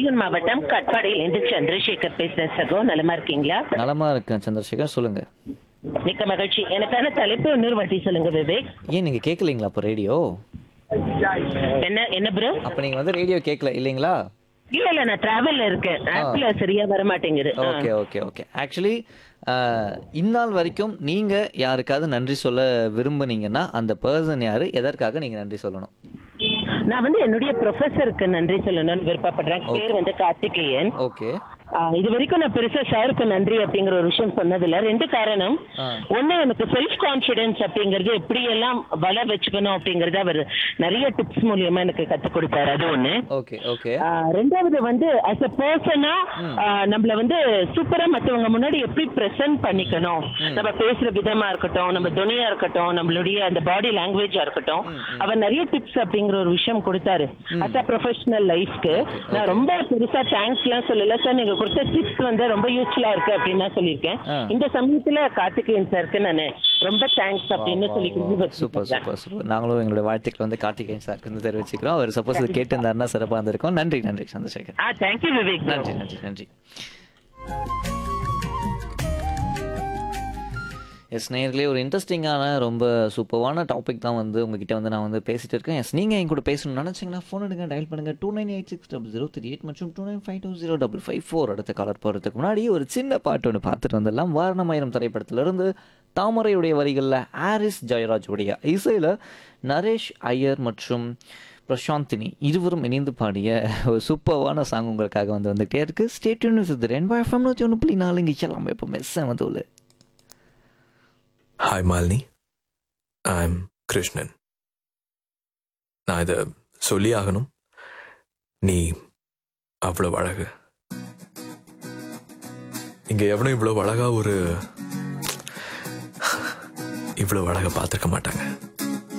வேலூர் மாவட்டம் கட்பாடியிலிருந்து சந்திரசேகர் பேசுறேன் சகோ நலமா இருக்கீங்களா நலமா இருக்கேன் சந்திரசேகர் சொல்லுங்க மிக்க மகிழ்ச்சி எனக்கான தலைப்பு இன்னொரு வாட்டி சொல்லுங்க விவேக் ஏன் நீங்க கேட்கலீங்களா அப்போ ரேடியோ என்ன என்ன ப்ரோ அப்போ நீங்க வந்து ரேடியோ கேட்கல இல்லைங்களா இல்ல இல்ல நான் டிராவல்ல இருக்கேன் ஆப்ல சரியா வர மாட்டேங்குது ஆ. ஓகே ஓகே ஓகே ஆக்சுவலி இந்நாள் வரைக்கும் நீங்க யாருக்காவது நன்றி சொல்ல விரும்புனீங்கன்னா அந்த பர்சன் யாரு எதற்காக நீங்க நன்றி சொல்லணும் நான் வந்து என்னுடைய ப்ரொஃபஸருக்கு நன்றி சொல்லணும்னு விருப்பப்படுறேன் பேர் வந்து கார்த்திகேயன் ஓகே ஆ, இது வரைக்கும் நான் பெருசா சாருக்கு நன்றி அப்படிங்கிற ஒரு விஷயம் சொன்னதில்ல ரெண்டு காரணம் ஆ. ஒண்ணு எனக்கு செல்ஃப் கான்பிடன்ஸ் அப்படிங்கிறது எப்படி எல்லாம் வள வச்சுக்கணும் அப்படிங்கறத அவர் நிறைய டிப்ஸ் மூலியமா எனக்கு கத்துக் கொடுத்தாரு அது ஒண்ணு ஓகே ஓகே ஆ, ரெண்டாவது வந்து அஸ் அ பர்சனா நம்மள வந்து சூப்பரா மத்தவங்க முன்னாடி எப்படி பிரசன்ட் பண்ணிக்கணும் நம்ம பேசுற விதமா இருக்கட்டும் நம்ம துணியா இருக்கட்டும் நம்மளுடைய அந்த பாடி லாங்குவேஜா இருக்கட்டும் அவர் நிறைய டிப்ஸ் அப்படிங்கிற ஒரு விஷயம் கொடுத்தாரு அஸ் அ ப்ரொஃபஷனல் லைஃப்க்கு நான் ரொம்ப பெருசா தேங்க்ஸ் எல்லாம் சொல்லல சார் நீங்க கொடுத்த டிப்ஸ் வந்து ரொம்ப யூஸ்ஃபுல்லா இருக்கு அப்படின்னு நான் சொல்லியிருக்கேன் ஆ. இந்த சமயத்துல கார்த்திகேயன் சாருக்கு நான் ரொம்ப தேங்க்ஸ் அப்படின்னு சொல்லி சூப்பர் சூப்பர் சூப்பர் நாங்களும் எங்களோட வாழ்த்துக்கள் வந்து கார்த்திகேயன் சாருக்கு வந்து தெரிவிச்சுக்கிறோம் அவர் சப்போஸ் கேட்டிருந்தாருன்னா சிறப்பாக இருந்திருக்கும் நன்றி நன்றி சந்திரசேகர் ஆ தேங்க்யூ விவேக் நன்றி நன்றி நன்றி எஸ் நேர்களே ஒரு இன்ட்ரெஸ்டிங்கான ரொம்ப சூப்பரான டாபிக் தான் வந்து உங்ககிட்ட வந்து நான் வந்து பேசிட்டு இருக்கேன் எஸ் நீங்கள் என் கூட பேசணும்னு நினச்சிங்கன்னா ஃபோன் எடுங்க டயல் பண்ணுங்கள் two nine eight six double zero three eight மற்றும் two nine five two zero double five four அடுத்த காலர் போகிறதுக்கு முன்னாடி ஒரு சின்ன பாட்டு ஒன்று பார்த்துட்டு வந்துடலாம் வாரணமாயிரம் திரைப்படத்திலிருந்து தாமரையுடைய வரிகளில் ஆரிஸ் ஜெயராஜ் உடைய இசையில் நரேஷ் ஐயர் மற்றும் பிரசாந்தினி இருவரும் இணைந்து பாடிய ஒரு சூப்பர்வான சாங் உங்களுக்காக வந்து வந்துகிட்டே இருக்கு ஸ்டேட்யூன் வித் ரெண்டு எஃப்எம் நூற்றி ஒன்று புள்ளி நாலு இங்கே எல்லாம் இப்போ மெஸ்ஸை வந்து உள்ள ஹாய் மாலினி ஐம் கிருஷ்ணன் நான் இதை சொல்லி ஆகணும் நீ அவ்வளவு அழகு இங்க எவனும் இவ்வளவு அழகா ஒரு இவ்வளவு அழகா பார்த்துருக்க மாட்டாங்க